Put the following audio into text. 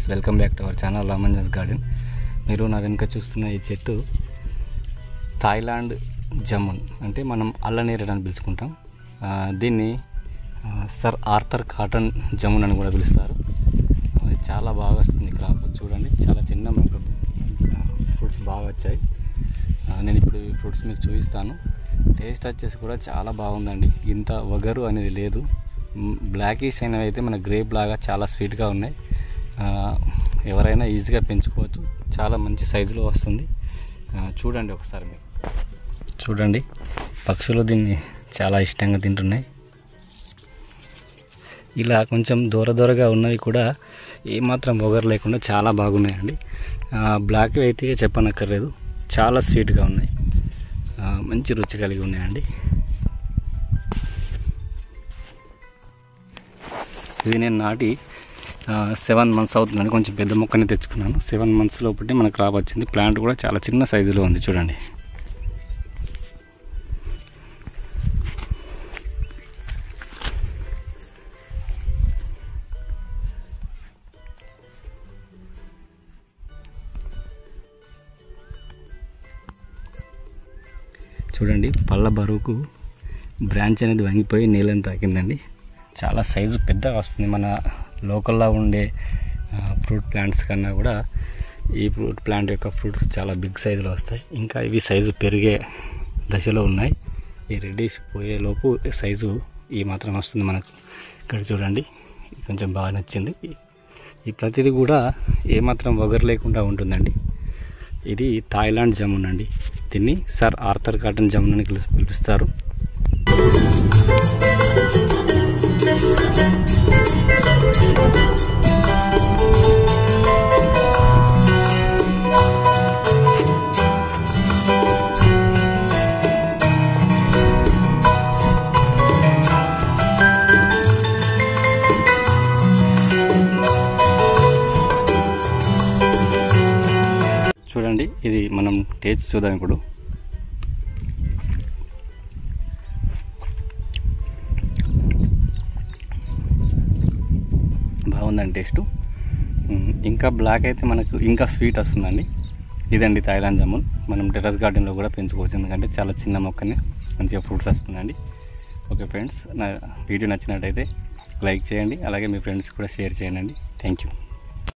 welcome back to our channel Ramanjan's garden మీరు నా వెనుక చూస్తున్న ఈ చెట్టు థాయిలాండ్ జమున్ అంటే మనం అల్లనేరేడు అని పిలుచుకుంటాం ఆ, దీన్ని ఆ, సర్ ఆర్థర్ కాటన్ జమున్ అని కూడా పిలుస్తారు ఆ, ఇది చాలా బాగా వస్తుంది క్రాప్ చూడండి చాలా చిన్న మనకు ఫ్రూట్స్ బాగా వచ్చాయి ఆ, నేను ఇప్పుడు ఈ ఫ్రూట్స్ మీకు చూపిస్తాను టేస్ట్ వచ్చేసి కూడా చాలా బాగుందండి ఇంత వగరు అనేది లేదు బ్లాకిష్ అయినవి అయితే మన గ్రేప్ లాగా చాలా స్వీట్గా ఉన్నాయి ఆ, ఎవరైనా ఈజీగా పెంచుకోవచ్చు చాలా మంచి సైజులో వస్తుంది ఆ, చూడండి ఒకసారి మీరు చూడండి పక్షులు దీన్ని చాలా ఇష్టంగా తింటున్నాయి ఇలా కొంచెం దూర దూరగా ఉన్నవి కూడా ఏమాత్రం పొగరు లేకుండా చాలా బాగున్నాయండి ఆ, బ్లాక్ అయితే చెప్పనక్కర్లేదు చాలా స్వీట్గా ఉన్నాయి ఆ, మంచి రుచి కలిగి ఉన్నాయండి ఇది నేను నాటి సెవెన్ మంత్స్ అవుతుందండి కొంచెం పెద్ద మొక్కని తెచ్చుకున్నాను సెవెన్ మంత్స్ లోపటి మనకు క్రాప్ వచ్చింది ప్లాంట్ కూడా చాలా చిన్న సైజులో ఉంది చూడండి చూడండి పళ్ళ బరువుకు బ్రాంచ్ అనేది వంగిపోయి నీళ్ళని తాకిందండి చాలా సైజు పెద్దగా వస్తుంది మన లోకల్లో ఉండే ఫ్రూట్ ప్లాంట్స్ కన్నా కూడా ఈ ఫ్రూట్ ప్లాంట్ యొక్క ఫ్రూట్స్ చాలా బిగ్ సైజులో వస్తాయి ఇంకా ఇవి సైజు పెరిగే దశలో ఉన్నాయి ఈ రెడ్డిస్ పోయేలోపు సైజు ఈ మాత్రం వస్తుంది మనకు ఇక్కడ చూడండి ఇది కొంచెం బాగా నచ్చింది ఈ ప్రతిదీ కూడా ఏమాత్రం వగరు లేకుండా ఉంటుందండి ఇది థాయిలాండ్ జమున్ అండి దీన్ని సర్ ఆర్థర్ కాటన్ జమున్ అని పిలు- పిలుస్తారు చూడండి ఇది మనం టేస్ట్ చూద్దాం ఇప్పుడు బాగుందండి టేస్ట్ ఉమ్, ఇంకా బ్లాక్ అయితే మనకు ఇంకా స్వీట్ వస్తుందండి ఇదండి థాయిలాండ్ జామున్ మనం టెర్రస్ గార్డెన్లో కూడా పెంచుకోవచ్చు ఎందుకంటే చాలా చిన్న మొక్కని మంచిగా ఫ్రూట్స్ వస్తుందండి ఓకే ఫ్రెండ్స్ నా వీడియో నచ్చినట్టయితే లైక్ చేయండి అలాగే మీ ఫ్రెండ్స్ కూడా షేర్ చేయండి థ్యాంక్ యూ